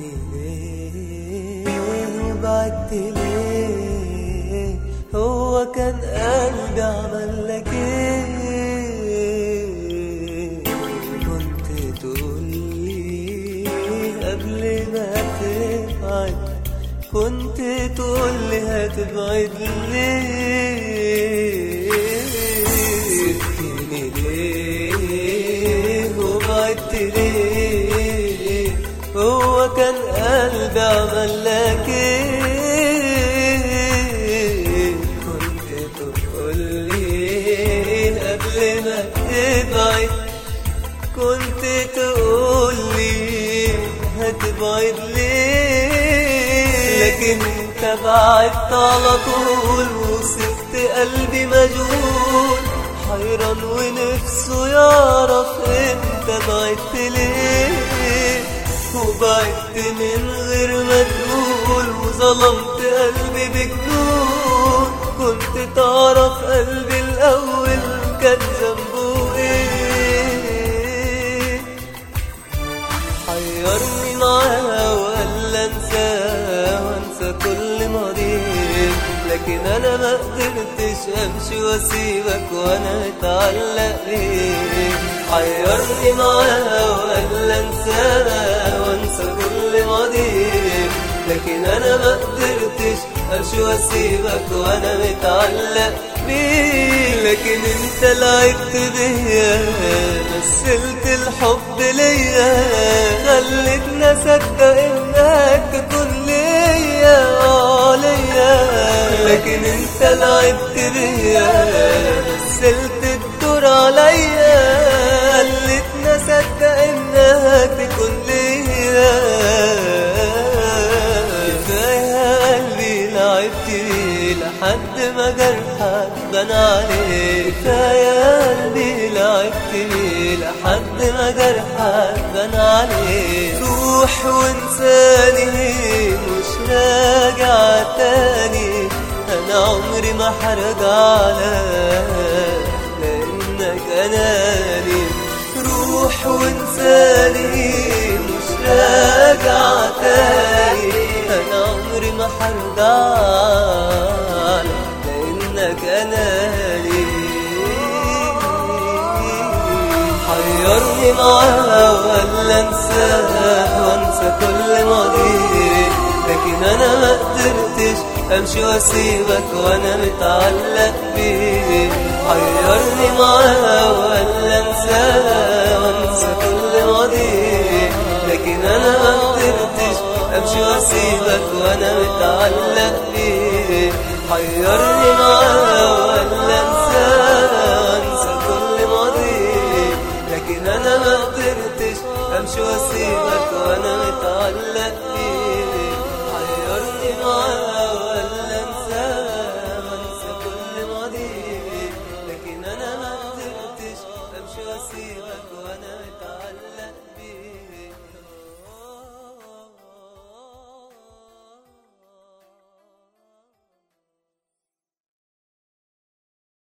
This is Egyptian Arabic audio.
ليه وبعدت ليه هو كان قلبي عمل لك ايه كنت تقولي قبل ما تبعد كنت تقولي هتبعد ليه سبتني ليه وبعدت ليه هو كان قلبي عمل لك ايه كنت تقولي قبل ما تبعد كنت تقولي هتبعد ليه لكن انت بعدت على طول وسبت قلبي مجهول حيران ونفسه يعرف انت بعدت ليه وبعدت من غير ما تقول وظلمت قلبي بجنون كنت تعرف قلبي الاول كان ذنبه ايه حيرني معاها ولا انساه وانسى كل ماضيه لكن انا ما قدرتش امشي واسيبك وانا متعلق بيه حيرني معاها ولا انساه وانسى كل ماضيه لكن انا ما قدرتش امشي واسيبك وانا متعلق بيه لكن انت لعبت بيا مثلت الحب ليا خلتني اصدق انك تكون ليا اه ليا لكن انت لعبت بيا مثلت الدور عليا خلتني اصدق انك تكون ليا كفايه قلبي لعبت بيه لحد ما جرحك بان عليك كفايه قلبي لعبت بيه لحد ما جرحك بان عليك روح وانساني مش راجع تاني انا عمري ما هرجع لك لانك اناني روح وانساني مش راجع تاني انا عمري ما هرجع لك لانك اناني حيرني معاها ولا انساها وانسى كل ماضيه لكن انا ما قدرتش امشي واسيبك وانا متعلق بيه حيرني معاها ولا انساها وانسى كل ماضيه لكن انا ما قدرتش امشي واسيبك وانا متعلق بيه حيرني معاها ولا انساها وانسى كل ماضيه لكن انا ما قدرتش امشي واسيبك وانا متعلق بيه حيرني معاها ولا انساها وانسى كل ماضيه لكن انا ما قدرتش امشي واسيبك وانا متعلق